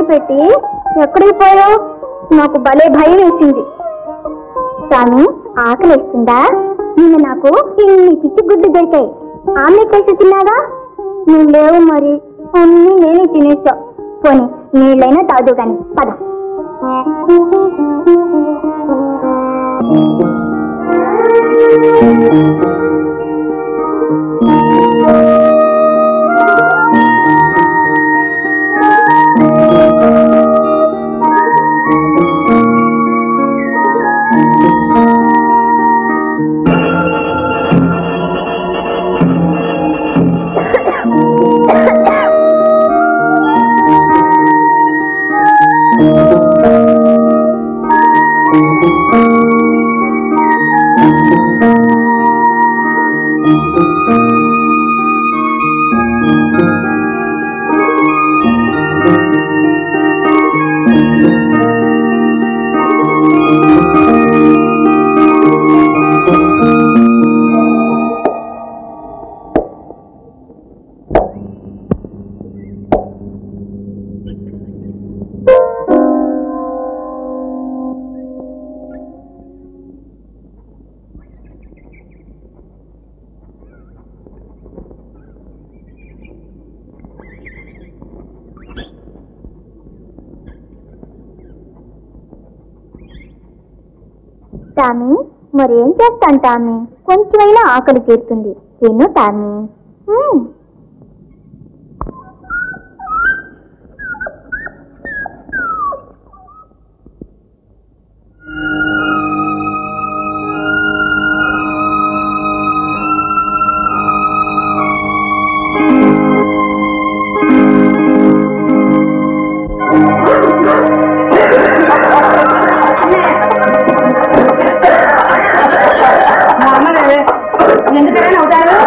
వదిలిపెట్టి ఎక్కడికి పోయావు నాకు భలే భయం వేసింది స్వామి ఆకలిస్తుందా నిన్న నాకు ఇన్ని పిచ్చి గుడ్లు దొరికాయి ఆమ్లెట్ వేసి తిన్నాగా నువ్వు లేవు మరి అన్నీ నేనే తినేసా పోనీ నీళ్ళైనా తాదు గాని పద టామీ మరేం చేస్తాను టామీ కొంచెమైనా ఆకలి తీరుతుంది తిను టామీ మ్మ్. ఎందుకైనా అవుతారు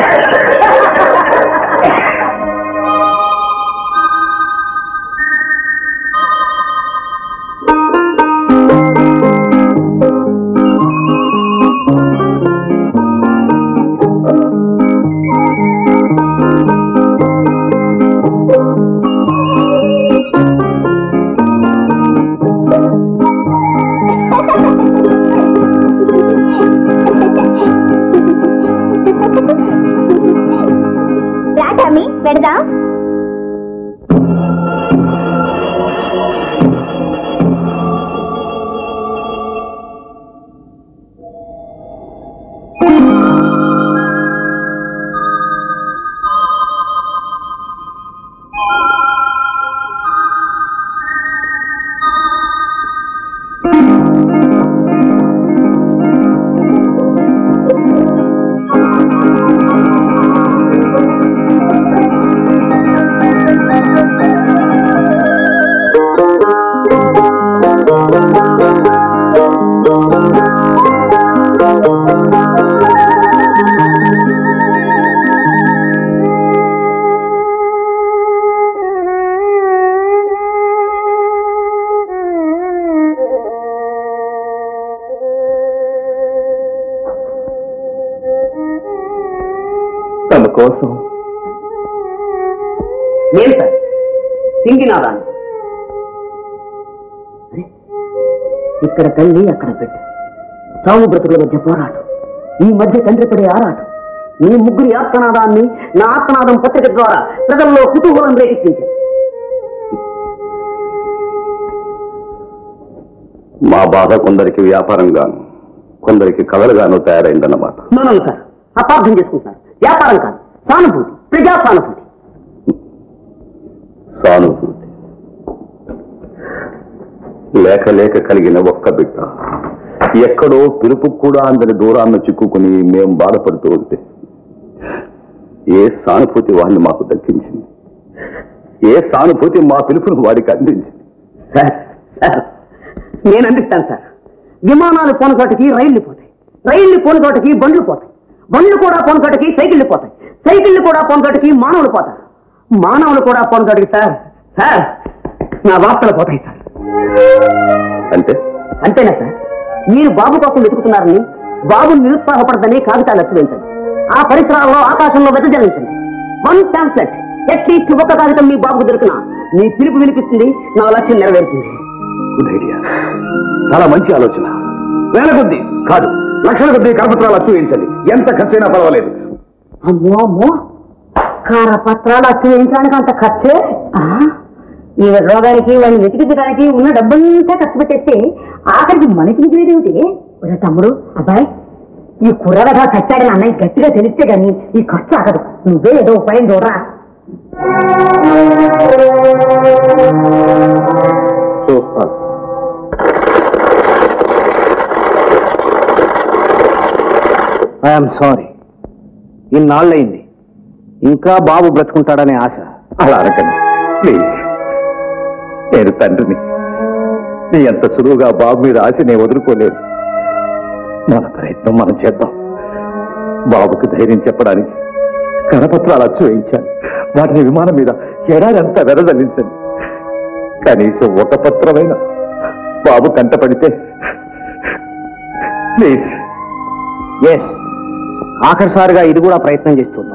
రా టామీ పెడదాం తమ కోసం ఏం సార్ సింగినాదాన్ని ఇక్కడ తల్లి అక్కడ బిడ్డ చావు బ్రతుకుల మధ్య పోరాటం ఈ మధ్య తండ్రి పడే ఆరాటం ఈ ముగ్గురి ఆత్మనాదాన్ని నా ఆత్మనాదం పత్రిక ద్వారా ప్రజల్లో కుతూహలం రేకెత్తించాను మా బాధ కొందరికి వ్యాపారంగాను కొందరికి కథలుగాను తయారైందన్నమాట నోనలు సార్ అపార్థం చేసుకుంటున్నారు వ్యాపారం కాదు సానుభూతి ప్రజా సానుభూతి సానుభూతి లేక లేక కలిగిన ఒక్క బిడ్డ ఎక్కడో పిలుపు కూడా అందరి దూరాన్ని చిక్కుకుని మేం బాధపడుతూ ఉంటే ఏ సానుభూతి వాడిని మాకు దక్కించింది ఏ సానుభూతి మా పిలుపును వాడికి అందించింది సార్ సార్ నేను అందిస్తాను సార్ విమానాలు పోని చోటకి రైళ్లు పోతాయి రైళ్లు పోని చోటకి బండ్లు పోతాయి బండ్లు కూడా పోని చోటకి సైకిళ్ళు పోతాయి సైకిళ్ళు కూడా పోని చోటకి మానవులు పోతారు మానవులు కూడా పోని చోటకి సార్ సార్ నా వార్తలు పోతాయి సార్ అంటే అంతేనా సార్ మీరు బాబు కోసం వెతుకుతున్నారని బాబు నిరుత్సాహపడదని కాగితాలు అచ్చువేయించండి ఆ పరిసరాల్లో ఆకాశంలో వెదజల్లించండి వన్ టాంప్లెట్ అట్లీస్ట్ ఒక కాగితం మీ బాబుకు దొరికిన నీ పిలుపు వినిపిస్తుంది నా లక్ష్యం నెరవేరుతుంది గుడ్ ఐడియా చాలా మంచి ఆలోచన వేల కొద్ది కాదు లక్షల కొద్ది కరపత్రాలు చూపించండి ఎంత ఖర్చైనా పర్వాలేదు అమ్మో అమ్మో కారపత్రాలు అచ్చు వేయించడానికి అంత ఖర్చే ఆ, ఈ రోగానికి వాడిని వెతికించడానికి ఉన్న డబ్బంతా ఖర్చు పెట్టేస్తే ఆఖరికి మనకి మిగిలేదేమిటి ఒరే తమ్ముడు అబ్బాయి ఈ కుర్రగా కట్టాడని అన్నయ్య గట్టిగా తెలిస్తే గాని ఈ ఖర్చు ఆగదు నువ్వే ఏదో ఉపాయం చూడరా చూస్తాను ఐఎమ్ సారీ ఇన్నాళ్ళయింది ఇంకా బాబు బ్రతుకుంటాడనే ఆశ అలా అనకండి ప్లీజ్ నేను తండ్రిని నీ అంత సులువుగా బాబు మీద ఆశ నేను వదులుకోలేను మన ప్రయత్నం మనం చేద్దాం బాబుకు ధైర్యం చెప్పడానికి కరపత్రాలు అచ్చు వేయించాను వాటిని విమానం మీద ఎడారంతా వెదజల్లించండి కనీసం ఒక పత్రమైన బాబు కంట పడితే ప్లీజ్ ఎస్ ఆఖరిసారిగా ఇది కూడా ప్రయత్నం చేస్తున్నాం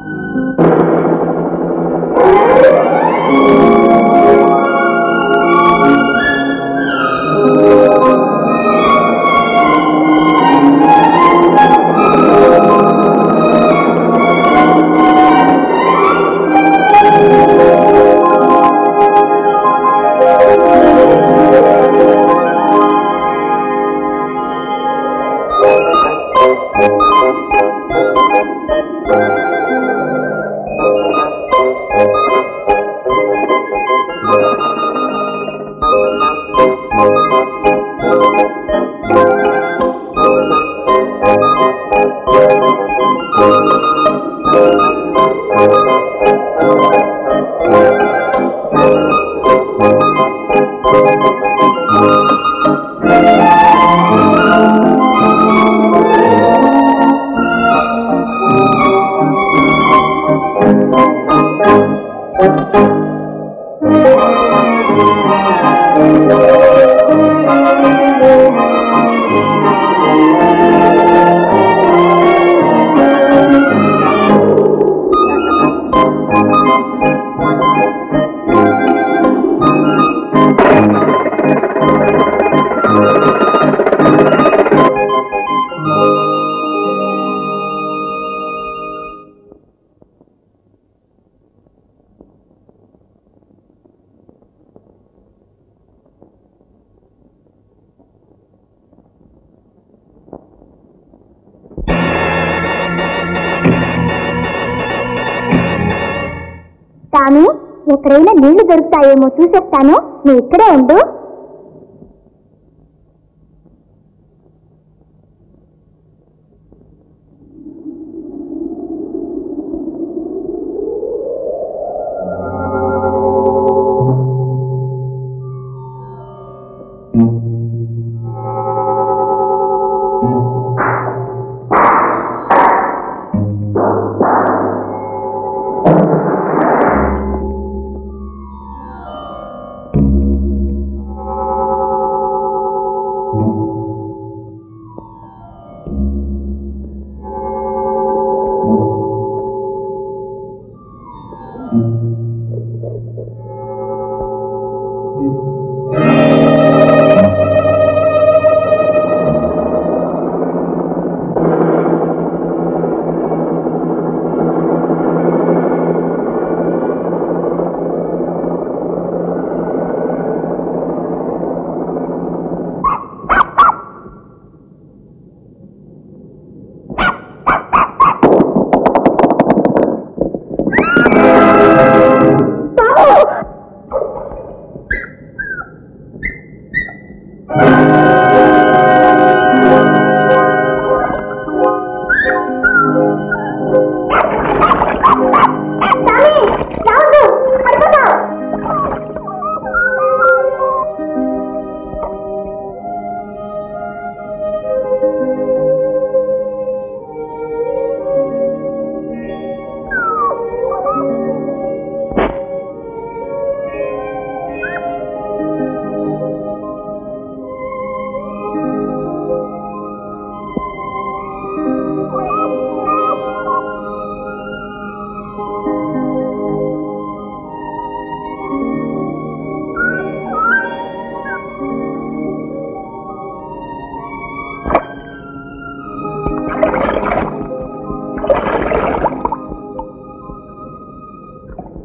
తాను ఎక్కడైనా నీళ్లు దొరుకుతాయేమో చూసేస్తాను నువ్వు ఇక్కడే ఉండు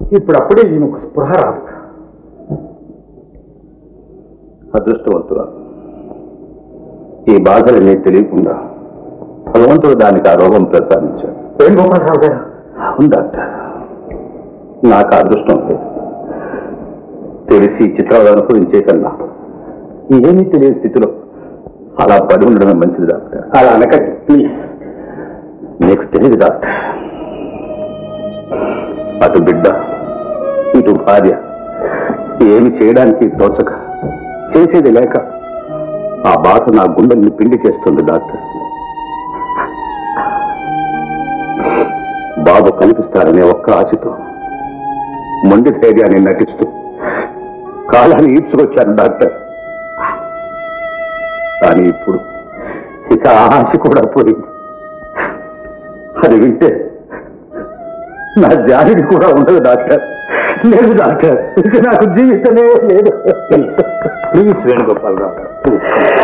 ఇప్పుడు అప్పుడే ఈమెకు స్పృహ రాదు అదృష్టవంతురా ఈ బాధలన్నీ తెలియకుండా భగవంతుడు దానికి ఆ రోగం ప్రసాదించాడు ఏం గోపాలరావు గారు అవును డాక్టర్ నాకు ఆ అదృష్టం లేదు తెలిసి చిత్రాలు అనుభవించే కన్నా ఏమీ తెలియని స్థితిలో అలా పడి ఉండడమే మంచిది డాక్టర్ అలా అనకండి ప్లీజ్ నీకు తెలియదు డాక్టర్ అటు బిడ్డ ఇటు భార్య ఏమి చేయడానికి తోచక చేసేది లేక ఆ బాధ నా గుండెల్ని పిండి చేస్తుంది డాక్టర్ బాబు కనిపిస్తారనే ఒక్క ఆశతో మొండి ధైర్యాన్ని నటిస్తూ కాలాన్ని ఈడ్చుకొచ్చాను డాక్టర్ కానీ ఇప్పుడు ఇక ఆ ఆశ కూడా పోయింది అది వింటే నా జాలికి కూడా ఉండదు డాక్టర్ లేదు డాక్టర్ ఇక నాకు జీవితమే లేదు ప్లీజ్ వేణుగోపాలరావు గారు ప్లీజ్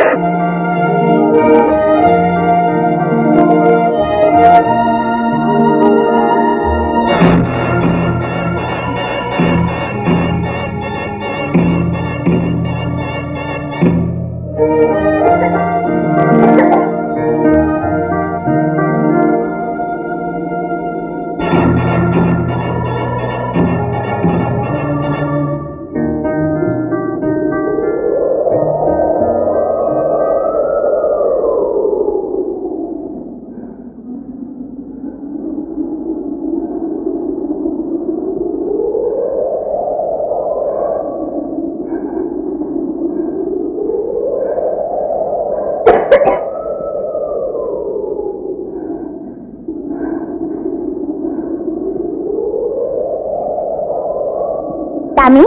టామీ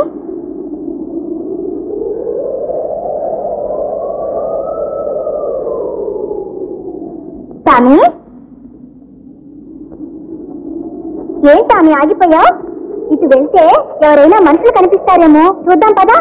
టామీ ఏం టామీ ఆగిపోయావు ఇటు వెళ్తే ఎవరైనా మనుషులు కనిపిస్తారేమో చూద్దాం పదా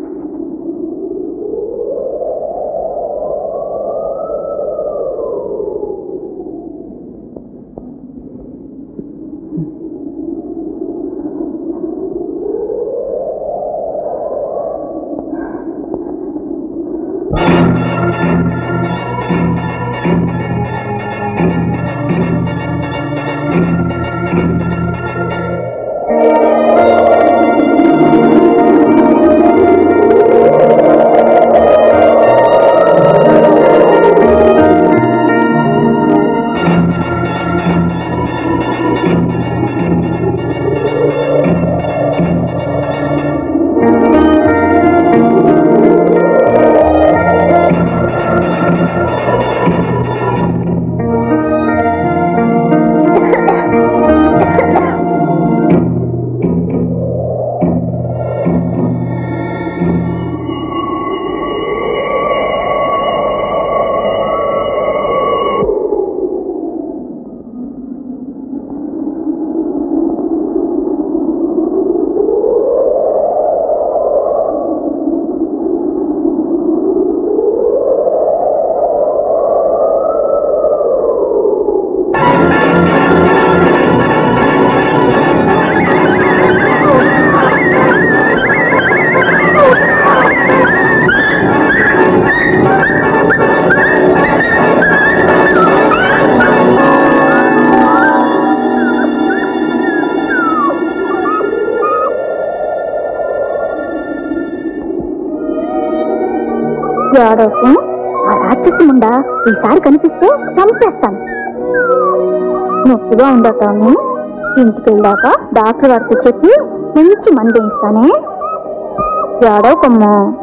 ఎవరోసం ఆ రాక్షసి ముండా ఈసారి కనిపిస్తే చంపేస్తాను నొప్పిగా ఉండటాను ఇంటికి వెళ్ళాక డాక్టర్ గారితో చెప్పి మంచి మందు ఇస్తానే ఏడవకమ్మా